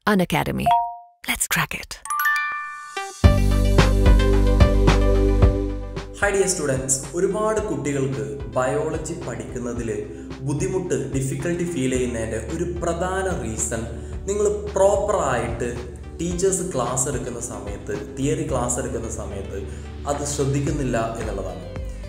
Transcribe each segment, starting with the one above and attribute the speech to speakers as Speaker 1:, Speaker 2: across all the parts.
Speaker 1: An Academy. Let's crack it.
Speaker 2: Hi dear students ഒരുപാട് കുട്ടികൾക്ക് biology പഠിക്കുന്നതിൽ ബുദ്ധിമുട്ട് ഡിഫിക്കൽട്ടി ഫീൽ ചെയ്യുന്നതിൻ്റെ ഒരു പ്രധാന റീസൺ നിങ്ങൾ പ്രോപ്പറായിട്ട് ടീച്ചേഴ്സ് ക്ലാസ് എടുക്കുന്ന സമയത്ത് തിയറി ക്ലാസ് എടുക്കുന്ന സമയത്ത് അത് ശ്രദ്ധിക്കുന്നില്ല എന്നുള്ളതാണ്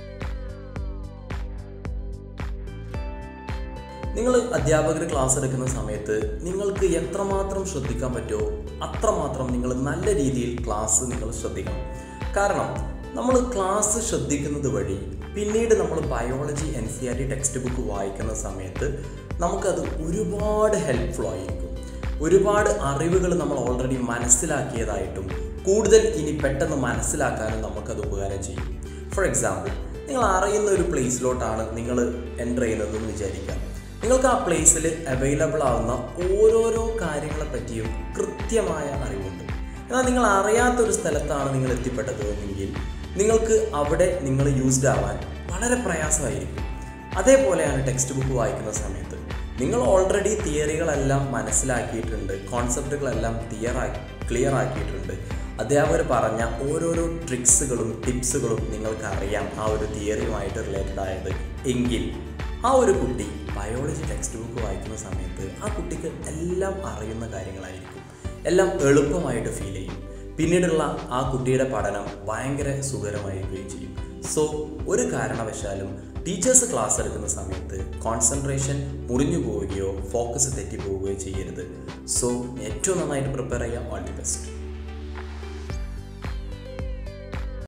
Speaker 2: നിങ്ങൾ അധ്യാപകർ ക്ലാസ് എടുക്കുന്ന സമയത്ത് നിങ്ങൾക്ക് എത്രമാത്രം ശ്രദ്ധിക്കാൻ പറ്റുമോ അത്രമാത്രം നിങ്ങൾ നല്ല രീതിയിൽ ക്ലാസ് നിങ്ങൾ ശ്രദ്ധിക്കണം കാരണം നമ്മൾ ക്ലാസ് ശ്രദ്ധിക്കുന്നത് വഴി പിന്നീട് നമ്മൾ biology N C R T textbook വായിക്കുന്ന സമയത്ത് നമുക്കത് ഒരുപാട് ഹെൽപ്ഫുൾ ആയിരിക്കും ഒരുപാട് അറിവുകൾ നമ്മൾ ഓൾറെഡി മനസ്സിലാക്കിയതായിട്ടും കൂടുതൽ ഇനി പെട്ടെന്ന് മനസ്സിലാക്കാനും നമുക്കത് ഉപകാരം ചെയ്യും ഫോർ എക്സാമ്പിൾ നിങ്ങൾ അറിയുന്ന ഒരു പ്ലേസിലോട്ടാണ് നിങ്ങൾ എൻ്റർ ചെയ്യുന്നതെന്ന് വിചാരിക്കാം നിങ്ങൾക്ക് ആ പ്ലേസിൽ അവൈലബിൾ ആവുന്ന ഓരോരോ കാര്യങ്ങളെ പറ്റിയും കൃത്യമായ അറിവുണ്ട് എന്നാൽ നിങ്ങൾ അറിയാത്ത ഒരു സ്ഥലത്താണ് നിങ്ങൾ എത്തിപ്പെട്ടത് എങ്കിൽ നിങ്ങൾക്ക് അവിടെ നിങ്ങൾ യൂസ്ഡ് ആവാൻ വളരെ പ്രയാസമായിരിക്കും അതേപോലെയാണ് ടെക്സ്റ്റ് ബുക്ക് വായിക്കുന്ന സമയത്ത് നിങ്ങൾ ഓൾറെഡി തിയറികളെല്ലാം മനസ്സിലാക്കിയിട്ടുണ്ട് കോൺസെപ്റ്റുകളെല്ലാം ക്ലിയർ ആക്കി ക്ലിയർ ആക്കിയിട്ടുണ്ട് അധ്യാപകർ പറഞ്ഞ ഓരോരോ ട്രിക്സുകളും ടിപ്സുകളും നിങ്ങൾക്ക് അറിയാം ആ ഒരു തിയറിയുമായിട്ട് റിലേറ്റഡ് ആയത് എങ്കിൽ ആ ഒരു കുട്ടി ബയോളജി ടെക്സ്റ്റ് ബുക്ക് വായിക്കുന്ന സമയത്ത് ആ കുട്ടിക്ക് എല്ലാം അറിയുന്ന കാര്യങ്ങളായിരിക്കും എല്ലാം എളുപ്പമായിട്ട് ഫീൽ ചെയ്യും പിന്നീടുള്ള ആ കുട്ടിയുടെ പഠനം ഭയങ്കര സുഖകരമായിരിക്കുകയും ചെയ്യും സോ ഒരു കാരണവശാലും ടീച്ചേഴ്സ് ക്ലാസ് എടുക്കുന്ന സമയത്ത് കോൺസെൻട്രേഷൻ മുറിഞ്ഞു പോവുകയോ ഫോക്കസ് തെറ്റി പോവുകയോ ചെയ്യരുത് സോ ഏറ്റവും നന്നായിട്ട് പ്രിപ്പയർ ചെയ്യുക ഓൾ ദി ബെസ്റ്റ്